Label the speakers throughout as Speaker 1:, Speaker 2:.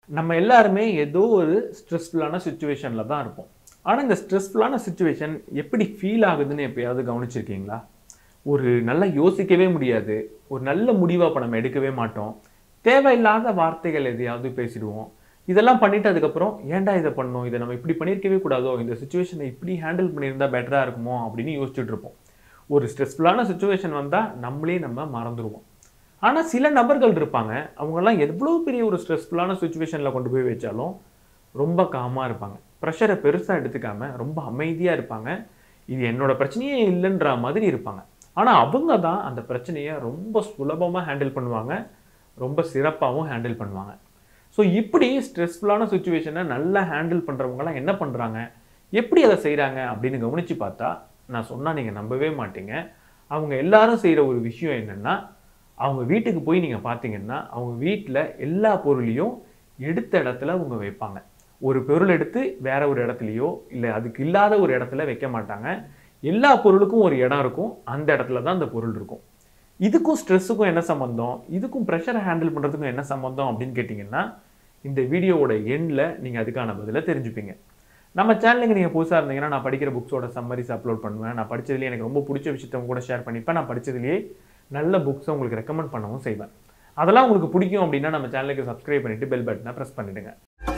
Speaker 1: நம்ம எல்லாருமே ஏதோ ஒரு ஸ்ட்ரெஸ்ஃபுல்லான சுச்சுவேஷனில் தான் இருப்போம் ஆனால் இந்த ஸ்ட்ரெஸ்ஃபுல்லான சுச்சுவேஷன் எப்படி ஃபீல் ஆகுதுன்னு எப்பயாவது கவனிச்சிருக்கீங்களா ஒரு நல்லா யோசிக்கவே முடியாது ஒரு நல்ல முடிவாக இப்போ நம்ம எடுக்கவே மாட்டோம் தேவையில்லாத வார்த்தைகள் எதையாவது பேசிடுவோம் இதெல்லாம் பண்ணிட்டு அதுக்கப்புறம் ஏன்டா இதை பண்ணோம் இதை நம்ம இப்படி பண்ணியிருக்கவே கூடாதோ இந்த சுச்சுவேஷனை இப்படி ஹேண்டில் பண்ணியிருந்தா பெட்டராக இருக்குமோ அப்படின்னு யோசிச்சுட்டு இருப்போம் ஒரு ஸ்ட்ரெஸ்ஃபுல்லான சுச்சுவேஷன் வந்தால் நம்மளே நம்ம மறந்துடுவோம் ஆனால் சில நபர்கள் இருப்பாங்க அவங்கெல்லாம் எவ்வளோ பெரிய ஒரு ஸ்ட்ரெஸ்ஃபுல்லான சுச்சுவேஷனில் கொண்டு போய் வச்சாலும் ரொம்ப காமாக இருப்பாங்க ப்ரெஷரை பெருசாக எடுத்துக்காம ரொம்ப அமைதியாக இருப்பாங்க இது என்னோட பிரச்சனையே இல்லைன்ற மாதிரி இருப்பாங்க ஆனால் அவங்க தான் அந்த பிரச்சனையை ரொம்ப சுலபமாக ஹேண்டில் பண்ணுவாங்க ரொம்ப சிறப்பாகவும் ஹேண்டில் பண்ணுவாங்க ஸோ இப்படி ஸ்ட்ரெஸ்ஃபுல்லான சுச்சுவேஷனை நல்லா ஹேண்டில் பண்ணுறவங்கலாம் என்ன பண்ணுறாங்க எப்படி அதை செய்கிறாங்க அப்படின்னு கவனித்து பார்த்தா நான் சொன்னால் நீங்கள் நம்பவே மாட்டீங்க அவங்க எல்லாரும் செய்கிற ஒரு விஷயம் என்னென்னா அவங்க வீட்டுக்கு போய் நீங்கள் பார்த்தீங்கன்னா அவங்க வீட்டில் எல்லா பொருளையும் எடுத்த இடத்துல அவங்க வைப்பாங்க ஒரு பொருள் எடுத்து வேற ஒரு இடத்துலையோ இல்லை அதுக்கு இல்லாத ஒரு இடத்துல வைக்க மாட்டாங்க எல்லா பொருளுக்கும் ஒரு இடம் இருக்கும் அந்த இடத்துல தான் அந்த பொருள் இருக்கும் இதுக்கும் ஸ்ட்ரெஸ்ஸுக்கும் என்ன சம்மந்தம் இதுக்கும் ப்ரெஷரை ஹேண்டில் பண்ணுறதுக்கும் என்ன சம்மந்தம் அப்படின்னு கேட்டிங்கன்னா இந்த வீடியோவோட எண்டில் நீங்கள் அதுக்கான பதிலை தெரிஞ்சுப்பீங்க நம்ம சேனலுக்கு நீங்கள் புதுசாக இருந்தீங்கன்னா நான் படிக்கிற புக்ஸோட சம்மரிஸ் அப்லோட் பண்ணுவேன் நான் படிச்சதுலேயே எனக்கு ரொம்ப பிடிச்ச விஷயத்த உங்க கூட ஷேர் பண்ணிப்பேன் நான் படிச்சதுலேயே நல்ல புக்ஸை உங்களுக்கு ரெக்கமெண்ட் பண்ணவும் செய்வேன் அதெல்லாம் உங்களுக்கு பிடிக்கும் அப்படின்னா நம்ம சேனலுக்கு சப்ஸ்கிரைப் பண்ணிட்டு பெல் பட்டனை ப்ரெஸ் பண்ணிடுங்க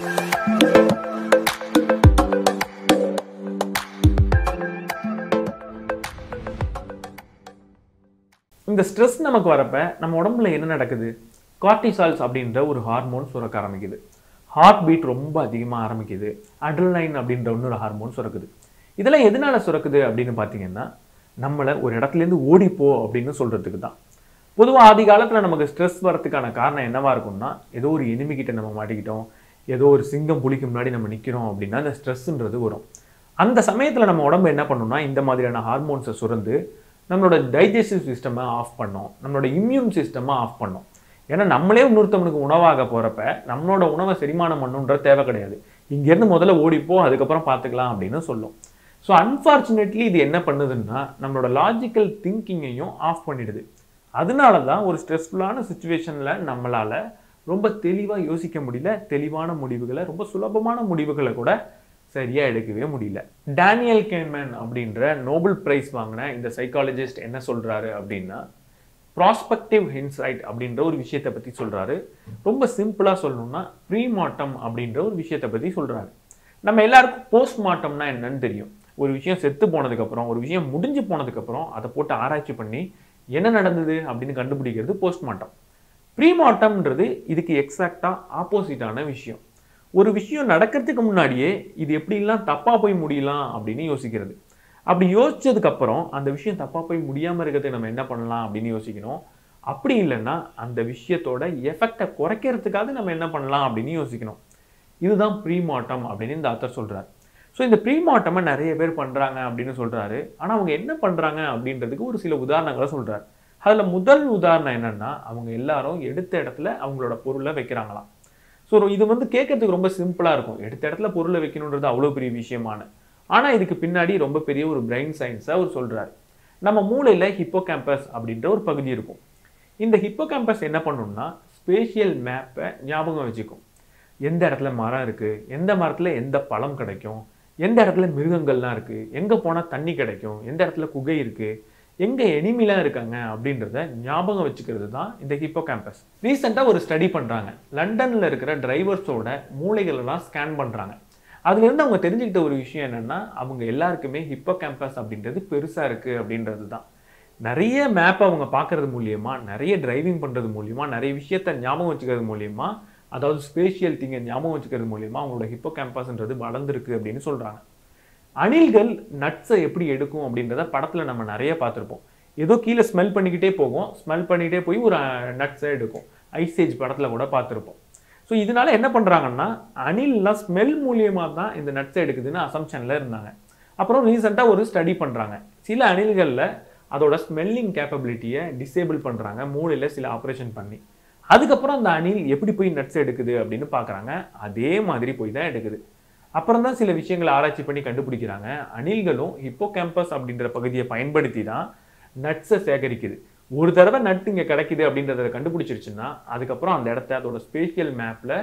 Speaker 1: இந்த ஸ்ட்ரெஸ் நமக்கு வரப்ப நம்ம உடம்புல என்ன நடக்குது கார்டிசால்ஸ் அப்படின்ற ஒரு ஹார்மோன் சுரக்க ஆரம்பிக்குது ஹார்ட் பீட் ரொம்ப அதிகமாக ஆரம்பிக்குது அட்ரலைன் அப்படின்ற இன்னொரு ஹார்மோன் சுரக்குது இதெல்லாம் எதனால சுரக்குது அப்படின்னு பார்த்தீங்கன்னா நம்மளை ஒரு இடத்துலேருந்து ஓடிப்போ அப்படின்னு சொல்கிறதுக்கு தான் பொதுவாக ஆதி காலத்தில் நமக்கு ஸ்ட்ரெஸ் வரதுக்கான காரணம் என்னவா இருக்கும்னா ஏதோ ஒரு enemy கிட்ட நம்ம மாட்டிக்கிட்டோம் ஏதோ ஒரு சிங்கம் புலிக்கு முன்னாடி நம்ம நிற்கிறோம் அப்படின்னா அந்த ஸ்ட்ரெஸ்ன்றது வரும் அந்த சமயத்தில் நம்ம உடம்பு என்ன பண்ணும்னா இந்த மாதிரியான ஹார்மோன்ஸை சுரந்து நம்மளோட டைஜஸ்டிவ் சிஸ்டமை ஆஃப் பண்ணோம் நம்மளோட இம்யூன் சிஸ்டமை ஆஃப் பண்ணோம் ஏன்னா நம்மளே இன்னொருத்தவனுக்கு உணவாக போகிறப்ப நம்மளோட உணவை செரிமானம் பண்ணுன்ற தேவை கிடையாது இங்கேருந்து முதல்ல ஓடிப்போ அதுக்கப்புறம் பார்த்துக்கலாம் அப்படின்னு சொல்லும் ஸோ அன்ஃபார்ச்சுனேட்லி இது என்ன பண்ணுதுன்னா நம்மளோட லாஜிக்கல் திங்கிங்கையும் ஆஃப் பண்ணிடுது அதனால தான் ஒரு ஸ்ட்ரெஸ்ஃபுல்லான சுச்சுவேஷனில் நம்மளால் ரொம்ப தெளிவாக யோசிக்க முடியல தெளிவான முடிவுகளை ரொம்ப சுலபமான முடிவுகளை கூட சரியாக எடுக்கவே முடியல டேனியல் கேன்மேன் அப்படின்ற நோபல் பிரைஸ் வாங்கின இந்த சைக்காலஜிஸ்ட் என்ன சொல்கிறாரு அப்படின்னா ப்ராஸ்பெக்டிவ் ஹின்சைட் அப்படின்ற ஒரு விஷயத்தை பற்றி சொல்கிறாரு ரொம்ப சிம்பிளாக சொல்லணும்னா ப்ரீமார்ட்டம் அப்படின்ற ஒரு விஷயத்தை பற்றி சொல்கிறாரு நம்ம எல்லாருக்கும் போஸ்ட்மார்ட்டம்னா என்னன்னு தெரியும் ஒரு விஷயம் செத்து போனதுக்கப்புறம் ஒரு விஷயம் முடிஞ்சு போனதுக்கப்புறம் அதை போட்டு ஆராய்ச்சி பண்ணி என்ன நடந்தது அப்படின்னு கண்டுபிடிக்கிறது போஸ்ட்மார்ட்டம் ப்ரீமார்ட்டம்ன்றது இதுக்கு எக்ஸாக்டாக ஆப்போசிட்டான விஷயம் ஒரு விஷயம் நடக்கிறதுக்கு முன்னாடியே இது எப்படிலாம் தப்பாக போய் முடியலாம் அப்படின்னு யோசிக்கிறது அப்படி யோசிச்சதுக்கு அப்புறம் அந்த விஷயம் தப்பாக போய் முடியாமல் இருக்கிறதுக்கு நம்ம என்ன பண்ணலாம் அப்படின்னு யோசிக்கணும் அப்படி இல்லைன்னா அந்த விஷயத்தோட எஃபெக்டை குறைக்கிறதுக்காக நம்ம என்ன பண்ணலாம் அப்படின்னு யோசிக்கணும் இதுதான் ப்ரீமார்ட்டம் அப்படின்னு இந்த ஆத்தர் சொல்றாரு ஸோ இந்த ப்ரீமார்ட்டமை நிறைய பேர் பண்ணுறாங்க அப்படின்னு சொல்றாரு ஆனால் அவங்க என்ன பண்ணுறாங்க அப்படின்றதுக்கு ஒரு சில உதாரணங்களை சொல்றாரு அதில் முதல் உதாரணம் என்னன்னா அவங்க எல்லாரும் எடுத்த இடத்துல அவங்களோட பொருளை வைக்கிறாங்களாம் ஸோ இது வந்து கேட்கறதுக்கு ரொம்ப சிம்பிளாக இருக்கும் எடுத்த இடத்துல பொருளை வைக்கணுன்றது அவ்வளோ பெரிய விஷயமான ஆனால் இதுக்கு பின்னாடி ரொம்ப பெரிய ஒரு பிரெயின் சயின்ஸை அவர் சொல்றாரு நம்ம மூளையில் ஹிப்போ கேம்பஸ் அப்படின்ற ஒரு பகுதி இருக்கும் இந்த ஹிப்போ கேம்பஸ் என்ன பண்ணும்னா ஸ்பேஷியல் மேப்பை ஞாபகம் வச்சுக்கும் எந்த இடத்துல மரம் இருக்குது எந்த மரத்தில் எந்த பழம் கிடைக்கும் எந்த இடத்துல மிருகங்கள்லாம் இருக்குது எங்கே போனால் தண்ணி கிடைக்கும் எந்த இடத்துல குகை இருக்குது எங்கே எனிமிலாம் இருக்காங்க அப்படின்றத ஞாபகம் வச்சுக்கிறது தான் இந்த ஹிப்போ கேம்பஸ் ரீசெண்டாக ஒரு ஸ்டடி பண்ணுறாங்க லண்டனில் இருக்கிற டிரைவர்ஸோட மூளைகளெல்லாம் ஸ்கேன் பண்ணுறாங்க அதுலேருந்து அவங்க தெரிஞ்சுக்கிட்ட ஒரு விஷயம் என்னென்னா அவங்க எல்லாருக்குமே ஹிப்போ கேம்பஸ் அப்படின்றது பெருசாக இருக்குது அப்படின்றது தான் நிறைய மேப்பை அவங்க பார்க்கறது மூலியமா நிறைய டிரைவிங் பண்ணுறது மூலியமா நிறைய விஷயத்த ஞாபகம் வச்சுக்கிறது மூலியமா அதாவது ஸ்பேஷியல் திங்கை ஞாபகம் வச்சுக்கிறது மூலியமா அவங்களோட ஹிப்போ கேம்பஸ்ன்றது வளர்ந்துருக்கு அப்படின்னு சொல்கிறாங்க அணில்கள் நட்ஸை எப்படி எடுக்கும் அப்படின்றத படத்தில் நம்ம நிறைய பார்த்துருப்போம் ஏதோ கீழே ஸ்மெல் பண்ணிக்கிட்டே போகும் ஸ்மெல் பண்ணிக்கிட்டே போய் ஒரு நட்ஸை எடுக்கும் ஐசேஜ் படத்தில் கூட பார்த்துருப்போம் ஸோ இதனால என்ன பண்ணுறாங்கன்னா அணில்லாம் ஸ்மெல் மூலியமாக தான் இந்த நட்ஸை எடுக்குதுன்னு அசம்ஷனில் இருந்தாங்க அப்புறம் ரீசெண்டாக ஒரு ஸ்டடி பண்ணுறாங்க சில அணில்களில் அதோட ஸ்மெல்லிங் கேப்பபிலிட்டியை டிசேபிள் பண்ணுறாங்க மூளையில் சில ஆப்ரேஷன் பண்ணி அதுக்கப்புறம் அந்த அணில் எப்படி போய் நட்ஸ் எடுக்குது அப்படின்னு பார்க்குறாங்க அதே மாதிரி போய் தான் எடுக்குது அப்புறம் தான் சில விஷயங்களை ஆராய்ச்சி பண்ணி கண்டுபிடிக்கிறாங்க அணில்களும் ஹிப்போ கேம்பஸ் அப்படின்ற பகுதியை பயன்படுத்தி தான் நட்ஸை சேகரிக்குது ஒரு தடவை நட் இங்கே கிடைக்குது அப்படின்றத கண்டுபிடிச்சிருச்சுன்னா அதுக்கப்புறம் அந்த இடத்த அதோட ஸ்பேஷியல் மேப்பில்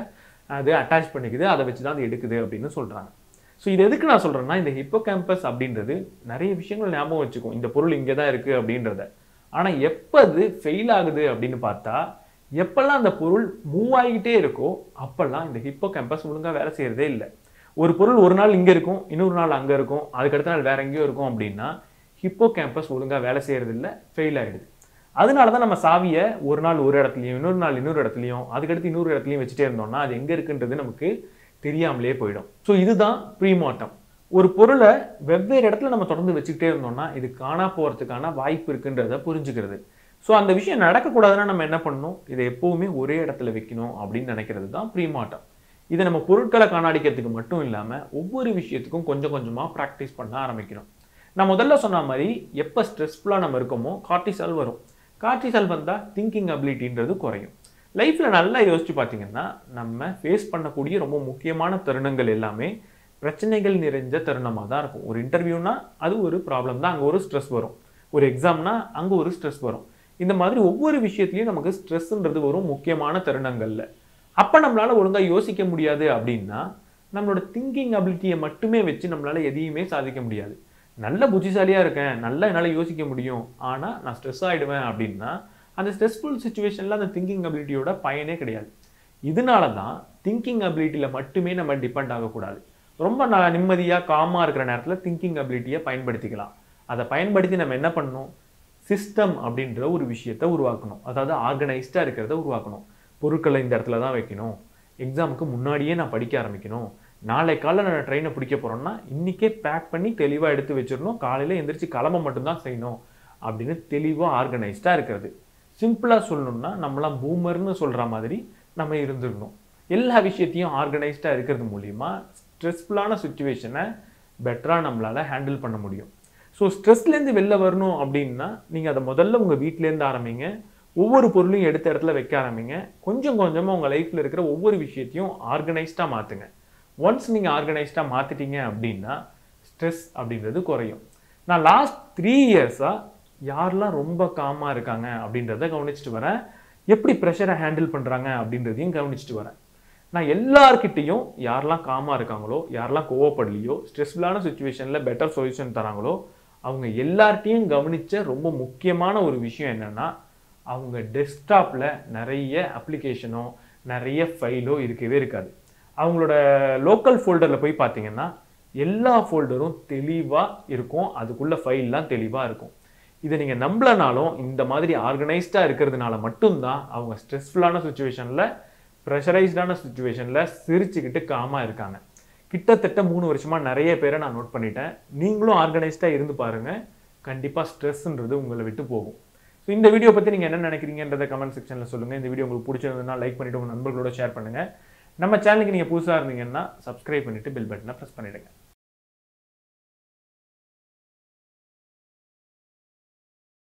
Speaker 1: அது அட்டாச் பண்ணிக்குது அதை வச்சு தான் அது எடுக்குது அப்படின்னு சொல்கிறாங்க ஸோ இது எதுக்கு நான் சொல்கிறேன்னா இந்த ஹிப்போ கேம்பஸ் அப்படின்றது நிறைய விஷயங்கள் ஞாபகம் வச்சுக்கும் இந்த பொருள் இங்கே தான் இருக்குது அப்படின்றத ஆனால் எப்போ அது ஃபெயில் ஆகுது அப்படின்னு பார்த்தா எப்பெல்லாம் அந்த பொருள் மூவ் ஆகிக்கிட்டே இருக்கோ அப்பெல்லாம் இந்த ஹிப்போ கேம்பஸ் ஒழுங்காக வேலை செய்கிறதே இல்லை ஒரு பொருள் ஒரு நாள் இங்கே இருக்கும் இன்னொரு நாள் அங்கே இருக்கும் அதுக்கடுத்த நாள் வேற எங்கேயோ இருக்கும் அப்படின்னா ஹிப்போ கேம்பஸ் ஒழுங்காக வேலை செய்கிறது இல்லை ஃபெயில் ஆகிடுது அதனால தான் நம்ம சாவியை ஒரு நாள் ஒரு இடத்துலையும் இன்னொரு நாள் இன்னொரு இடத்துலையும் அதுக்கடுத்து இன்னொரு இடத்துலையும் வச்சுட்டே இருந்தோம்னா அது எங்கே இருக்குன்றது நமக்கு தெரியாமலே போயிடும் ஸோ இதுதான் ப்ரீமாட்டம் ஒரு பொருளை வெவ்வேறு இடத்துல நம்ம தொடர்ந்து வச்சுக்கிட்டே இருந்தோம்னா இது காணா போகிறதுக்கான வாய்ப்பு இருக்குன்றத புரிஞ்சுக்கிறது ஸோ அந்த விஷயம் நடக்கக்கூடாதுன்னா நம்ம என்ன பண்ணணும் இதை எப்போவுமே ஒரே இடத்துல வைக்கணும் அப்படின்னு நினைக்கிறது தான் ப்ரீமாட்டம் இதை நம்ம பொருட்களை காணாடிக்கிறதுக்கு மட்டும் இல்லாமல் ஒவ்வொரு விஷயத்துக்கும் கொஞ்சம் கொஞ்சமாக ப்ராக்டிஸ் பண்ண ஆரம்பிக்கணும் நான் முதல்ல சொன்ன மாதிரி எப்போ ஸ்ட்ரெஸ்ஃபுல்லாக நம்ம இருக்கோமோ கார்டிசால் வரும் கார்டிசால் வந்தால் திங்கிங் அபிலிட்டின்றது குறையும் லைஃப்பில் நல்லா யோசிச்சு பார்த்தீங்கன்னா நம்ம ஃபேஸ் பண்ணக்கூடிய ரொம்ப முக்கியமான தருணங்கள் எல்லாமே பிரச்சனைகள் நிறைஞ்ச தருணமாக தான் இருக்கும் ஒரு இன்டர்வியூனா அது ஒரு ப்ராப்ளம் தான் அங்கே ஒரு ஸ்ட்ரெஸ் வரும் ஒரு எக்ஸாம்னா அங்கே ஒரு ஸ்ட்ரெஸ் வரும் இந்த மாதிரி ஒவ்வொரு விஷயத்துலையும் நமக்கு ஸ்ட்ரெஸ்ன்றது வரும் முக்கியமான தருணங்களில் அப்போ நம்மளால் ஒழுங்காக யோசிக்க முடியாது அப்படின்னா நம்மளோட திங்கிங் அபிலிட்டியை மட்டுமே வச்சு நம்மளால் எதையுமே சாதிக்க முடியாது நல்ல புத்திசாலியாக இருக்கேன் நல்லா என்னால் யோசிக்க முடியும் ஆனால் நான் ஸ்ட்ரெஸ் ஆகிடுவேன் அப்படின்னா அந்த ஸ்ட்ரெஸ்ஃபுல் சுச்சுவேஷனில் அந்த திங்கிங் அபிலிட்டியோட பயனே கிடையாது இதனால தான் திங்கிங் அபிலிட்டியில் மட்டுமே நம்ம டிபெண்ட் ஆகக்கூடாது ரொம்ப நான் நிம்மதியாக காமாக இருக்கிற நேரத்தில் திங்கிங் அபிலிட்டியை பயன்படுத்திக்கலாம் அதை பயன்படுத்தி நம்ம என்ன பண்ணணும் சிஸ்டம் அப்படின்ற ஒரு விஷயத்தை உருவாக்கணும் அதாவது ஆர்கனைஸ்டாக இருக்கிறத உருவாக்கணும் பொருட்களை இந்த இடத்துல தான் வைக்கணும் எக்ஸாமுக்கு முன்னாடியே நான் படிக்க ஆரம்பிக்கணும் நாளை காலைல நான் ட்ரெயினை பிடிக்க போகிறோன்னா இன்றைக்கே பேக் பண்ணி தெளிவாக எடுத்து வச்சிடணும் காலையில் எந்திரிச்சு கிளம்ப மட்டும்தான் செய்யணும் அப்படின்னு தெளிவாக ஆர்கனைஸ்டாக இருக்கிறது சிம்பிளாக சொல்லணும்னா நம்மளாம் பூமர்னு சொல்கிற மாதிரி நம்ம இருந்துடணும் எல்லா விஷயத்தையும் ஆர்கனைஸ்டாக இருக்கிறது மூலிமா ஸ்ட்ரெஸ்ஃபுல்லான சுச்சுவேஷனை பெட்டராக நம்மளால் ஹேண்டில் பண்ண முடியும் ஸோ ஸ்ட்ரெஸ்லேருந்து வெளில வரணும் அப்படின்னா நீங்கள் அதை முதல்ல உங்கள் வீட்டிலேருந்து ஆரம்பிங்க ஒவ்வொரு பொருளையும் எடுத்த இடத்துல வைக்க ஆரம்பிங்க கொஞ்சம் கொஞ்சமாக உங்கள் லைஃப்பில் இருக்கிற ஒவ்வொரு விஷயத்தையும் ஆர்கனைஸ்டாக மாற்றுங்க ஒன்ஸ் நீங்கள் ஆர்கனைஸ்டாக மாற்றிட்டீங்க அப்படின்னா ஸ்ட்ரெஸ் அப்படின்றது குறையும் நான் லாஸ்ட் த்ரீ இயர்ஸாக யாரெல்லாம் ரொம்ப காமாக இருக்காங்க அப்படின்றத கவனிச்சுட்டு வரேன் எப்படி ப்ரெஷரை ஹேண்டில் பண்ணுறாங்க அப்படின்றதையும் கவனிச்சுட்டு வரேன் நான் எல்லார்கிட்டையும் யாரெல்லாம் காமாக இருக்காங்களோ யாரெல்லாம் கோவப்படலையோ ஸ்ட்ரெஸ்ஃபுல்லான சுச்சுவேஷனில் பெட்டர் சொல்யூஷன் தராங்களோ அவங்க எல்லார்ட்டையும் கவனித்த ரொம்ப முக்கியமான ஒரு விஷயம் என்னென்னா அவங்க டெஸ்க்டாப்பில் நிறைய அப்ளிகேஷனோ நிறைய ஃபைலோ இருக்கவே இருக்காது அவங்களோட லோக்கல் ஃபோல்டரில் போய் பார்த்தீங்கன்னா எல்லா ஃபோல்டரும் தெளிவாக இருக்கும் அதுக்குள்ள ஃபைல்லாம் தெளிவாக இருக்கும் இதை நீங்கள் நம்பலனாலும் இந்த மாதிரி ஆர்கனைஸ்டாக இருக்கிறதுனால மட்டும்தான் அவங்க ஸ்ட்ரெஸ்ஃபுல்லான சுச்சுவேஷனில் ப்ரெஷரைஸ்டான சுச்சுவேஷனில் சிரிச்சுக்கிட்டு காமாக இருக்காங்க கிட்டத்தட்ட மூணு வருஷமாக நிறைய பேரை நான் நோட் பண்ணிட்டேன் நீங்களும் ஆர்கனைஸ்டாக இருந்து பாருங்கள் கண்டிப்பாக ஸ்ட்ரெஸ்ன்றது உங்களை விட்டு போகும் ஸோ இந்த வீடியோ பற்றி நீங்கள் என்ன நினைக்கிறீங்கன்றத கமெண்ட் செக்ஷனில் சொல்லுங்கள் இந்த வீடியோ உங்களுக்கு பிடிச்சிருந்ததுன்னா லைக் பண்ணிவிட்டு உங்கள் நண்பர்களோட ஷேர் பண்ணுங்கள் நம்ம சேனலுக்கு நீங்கள் புதுசாக இருந்தீங்கன்னா சப்ஸ்கிரைப் பண்ணிவிட்டு பெல் பட்டனை ப்ரெஸ் பண்ணிவிடுங்க